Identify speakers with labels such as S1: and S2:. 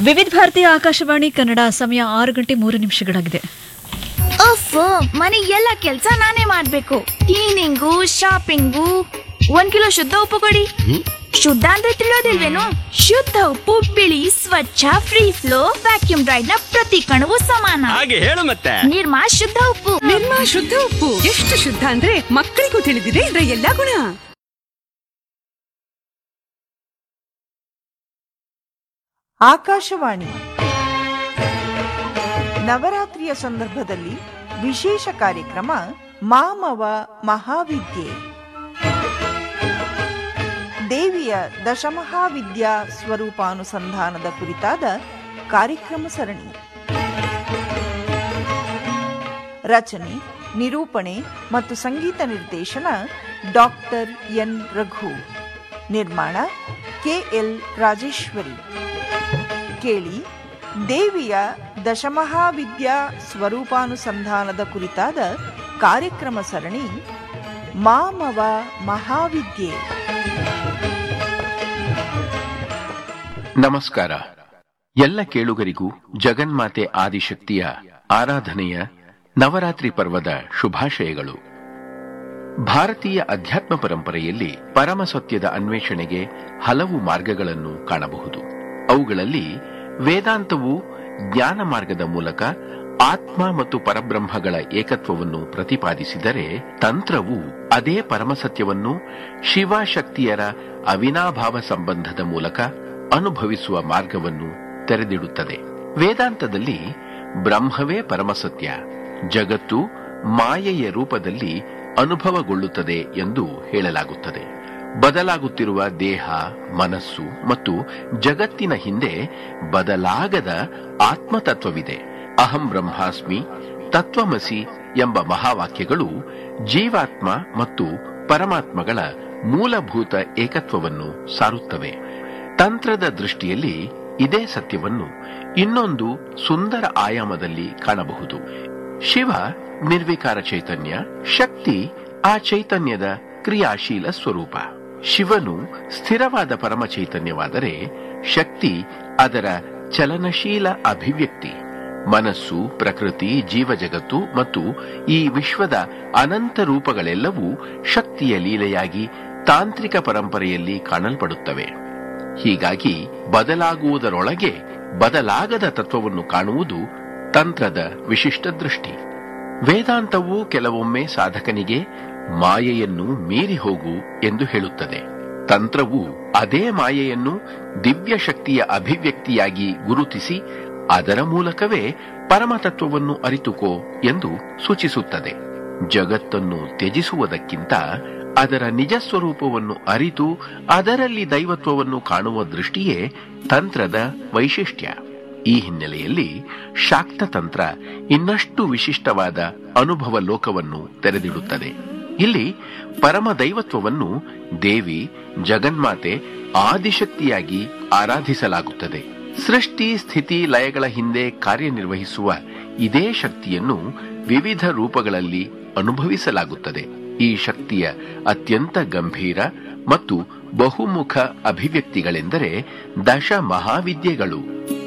S1: ವಿವಿಧ ಭಾರತೀಯ ಆಕಾಶವಾಣಿ ಕನ್ನಡ ಸಮಯ ಆರು ಗಂಟೆ ಮೂರು ನಿಮಿಷಗಳಾಗಿದೆ
S2: ಅಫ್ ಮನೆ ಎಲ್ಲ ಕೆಲ್ಸ ನಾನೇ ಮಾಡ್ಬೇಕು ಕ್ಲೀನಿಂಗು ಶಾಪಿಂಗು ಒಂದ್ ಕಿಲೋ ಶುದ್ಧ ಉಪ್ಪು ಕೊಡಿ ಶುದ್ಧ ಅಂದ್ರೆ ತಿಳಿಯೋದಿಲ್ವೇನು ಶುದ್ಧ ಉಪ್ಪು ಬಿಳಿ ಸ್ವಚ್ಛ ಫ್ರೀ ಫ್ಲೋ ವ್ಯಾಕ್ಯೂಮ್ ಡ್ರೈಡ್ ನ ಪ್ರತಿ ಕಣವು ಸಮಾನ
S3: ಹಾಗೆ ಹೇಳು ಮತ್ತೆ
S2: ನಿರ್ಮಾ ಶುದ್ಧ ಉಪ್ಪು
S4: ನಿರ್ಮಾ ಶುದ್ಧ ಉಪ್ಪು ಎಷ್ಟು ಶುದ್ಧ ಅಂದ್ರೆ ಮಕ್ಕಳಿಗೂ ತಿಳಿದಿದೆ ಇದರ ಎಲ್ಲಾ ಗುಣ
S5: ಆಕಾಶವಾಣಿ ನವರಾತ್ರಿಯ ಸಂದರ್ಭದಲ್ಲಿ ವಿಶೇಷ ಕಾರ್ಯಕ್ರಮ ಮಾಮವ ಮಹಾವಿದ್ಯೆ ದೇವಿಯ ದಶಮಹಾವಿದ್ಯಾ ಸ್ವರೂಪಾನುಸಂಧಾನದ ಕುರಿತಾದ ಕಾರ್ಯಕ್ರಮ ಸರಣಿ ರಚನೆ ನಿರೂಪಣೆ ಮತ್ತು ಸಂಗೀತ ನಿರ್ದೇಶನ ಡಾಕ್ಟರ್ ಎನ್ ರಘು ನಿರ್ಮಾಣ ಕೆಎಲ್ ರಾಜೇಶ್ವರಿ ಕೇಳಿ ದೇವಿಯ ದಶಮಹಾವಿದ್ಯಾ ಸ್ವರೂಪಾನುಸಂಧಾನದ ಕುರಿತಾದ ಕಾರ್ಯಕ್ರಮ ಸರಣಿ ಮಾಮವ ಮಹಾವಿದ್ಯೆ
S6: ನಮಸ್ಕಾರ ಎಲ್ಲ ಕೇಳುಗರಿಗೂ ಜಗನ್ಮಾತೆ ಆದಿಶಕ್ತಿಯ ಆರಾಧನೆಯ ನವರಾತ್ರಿ ಪರ್ವದ ಶುಭಾಶಯಗಳು ಭಾರತೀಯ ಅಧ್ಯಾತ್ಮ ಪರಂಪರೆಯಲ್ಲಿ ಪರಮ ಸತ್ಯದ ಅನ್ವೇಷಣೆಗೆ ಹಲವು ಮಾರ್ಗಗಳನ್ನು ಕಾಣಬಹುದು ಅವುಗಳಲ್ಲಿ ವೇದಾಂತವು ಜ್ಞಾನ ಮಾರ್ಗದ ಮೂಲಕ ಆತ್ಮ ಮತ್ತು ಪರಬ್ರಹ್ಮಗಳ ಏಕತ್ವವನ್ನು ಪ್ರತಿಪಾದಿಸಿದರೆ ತಂತ್ರವು ಅದೇ ಪರಮಸತ್ಯವನ್ನು ಶಿವಶಕ್ತಿಯರ ಅವಿನಾಭಾವ ಸಂಬಂಧದ ಮೂಲಕ ಅನುಭವಿಸುವ ಮಾರ್ಗವನ್ನು ತೆರೆದಿಡುತ್ತದೆ ವೇದಾಂತದಲ್ಲಿ ಬ್ರಹ್ಮವೇ ಪರಮಸತ್ಯ ಜಗತ್ತು ಮಾಯೆಯ ರೂಪದಲ್ಲಿ ಅನುಭವಗೊಳ್ಳುತ್ತದೆ ಎಂದು ಹೇಳಲಾಗುತ್ತದೆ ಬದಲಾಗುತ್ತಿರುವ ದೇಹ ಮನಸ್ಸು ಮತ್ತು ಜಗತ್ತಿನ ಹಿಂದೆ ಬದಲಾಗದ ಆತ್ಮತತ್ವವಿದೆ ಅಹಂ ಬ್ರಹ್ಮಾಸ್ಮಿ ತತ್ವಮಸಿ ಎಂಬ ಮಹಾವಾಕ್ಯಗಳು ಜೀವಾತ್ಮ ಮತ್ತು ಪರಮಾತ್ಮಗಳ ಮೂಲಭೂತ ಏಕತ್ವವನ್ನು ಸಾರುತ್ತವೆ ತಂತ್ರದ ದೃಷ್ಟಿಯಲ್ಲಿ ಇದೇ ಸತ್ಯವನ್ನು ಇನ್ನೊಂದು ಸುಂದರ ಆಯಾಮದಲ್ಲಿ ಕಾಣಬಹುದು ಶಿವ ನಿರ್ವಿಕಾರ ಚೈತನ್ಯ ಶಕ್ತಿ ಆ ಚೈತನ್ಯದ ಕ್ರಿಯಾಶೀಲ ಸ್ವರೂಪ ಶಿವನು ಸ್ಥಿರವಾದ ಪರಮ ಚೈತನ್ಯವಾದರೆ ಶಕ್ತಿ ಅದರ ಚಲನಶೀಲ ಅಭಿವ್ಯಕ್ತಿ ಮನಸ್ಸು ಪ್ರಕೃತಿ ಜೀವಜಗತ್ತು ಮತ್ತು ಈ ವಿಶ್ವದ ಅನಂತ ರೂಪಗಳೆಲ್ಲವೂ ಶಕ್ತಿಯ ಲೀಲೆಯಾಗಿ ತಾಂತ್ರಿಕ ಪರಂಪರೆಯಲ್ಲಿ ಕಾಣಲ್ಪಡುತ್ತವೆ ಹೀಗಾಗಿ ಬದಲಾಗುವುದರೊಳಗೆ ಬದಲಾಗದ ತತ್ವವನ್ನು ಕಾಣುವುದು ತಂತ್ರದ ವಿಶಿಷ್ಟ ದೃಷ್ಟಿ ವೇದಾಂತವು ಕೆಲವೊಮ್ಮೆ ಸಾಧಕನಿಗೆ ಮಾಯೆಯನ್ನು ಮೀರಿ ಹೋಗು ಎಂದು ಹೇಳುತ್ತದೆ ತಂತ್ರವು ಅದೇ ಮಾಯೆಯನ್ನು ದಿವ್ಯ ಶಕ್ತಿಯ ಅಭಿವ್ಯಕ್ತಿಯಾಗಿ ಗುರುತಿಸಿ ಅದರ ಮೂಲಕವೇ ಪರಮತತ್ವವನ್ನು ಅರಿತುಕೋ ಎಂದು ಸೂಚಿಸುತ್ತದೆ ಜಗತ್ತನ್ನು ತ್ಯಜಿಸುವುದಕ್ಕಿಂತ ಅದರ ನಿಜ ಸ್ವರೂಪವನ್ನು ಅರಿತು ಅದರಲ್ಲಿ ದೈವತ್ವವನ್ನು ಕಾಣುವ ದೃಷ್ಟಿಯೇ ತಂತ್ರದ ವೈಶಿಷ್ಟ್ಯ ಈ ಹಿನ್ನೆಲೆಯಲ್ಲಿ ಶಾಕ್ತ ತಂತ್ರ ಇನ್ನಷ್ಟು ವಿಶಿಷ್ಟವಾದ ಅನುಭವ ಲೋಕವನ್ನು ತೆರೆದಿಡುತ್ತದೆ ಇಲ್ಲಿ ಪರಮ ದೈವತ್ವವನ್ನು ದೇವಿ ಜಗನ್ಮಾತೆ ಆದಿಶಕ್ತಿಯಾಗಿ ಆರಾಧಿಸಲಾಗುತ್ತದೆ ಸೃಷ್ಟಿ ಸ್ಥಿತಿ ಲಯಗಳ ಹಿಂದೆ ಕಾರ್ಯನಿರ್ವಹಿಸುವ ಇದೇ ಶಕ್ತಿಯನ್ನು ವಿವಿಧ ರೂಪಗಳಲ್ಲಿ ಅನುಭವಿಸಲಾಗುತ್ತದೆ ಈ ಶಕ್ತಿಯ ಅತ್ಯಂತ ಗಂಭೀರ ಮತ್ತು ಬಹುಮುಖ ಅಭಿವ್ಯಕ್ತಿಗಳೆಂದರೆ ದಶ ಮಹಾವಿದ್ಯೆಗಳು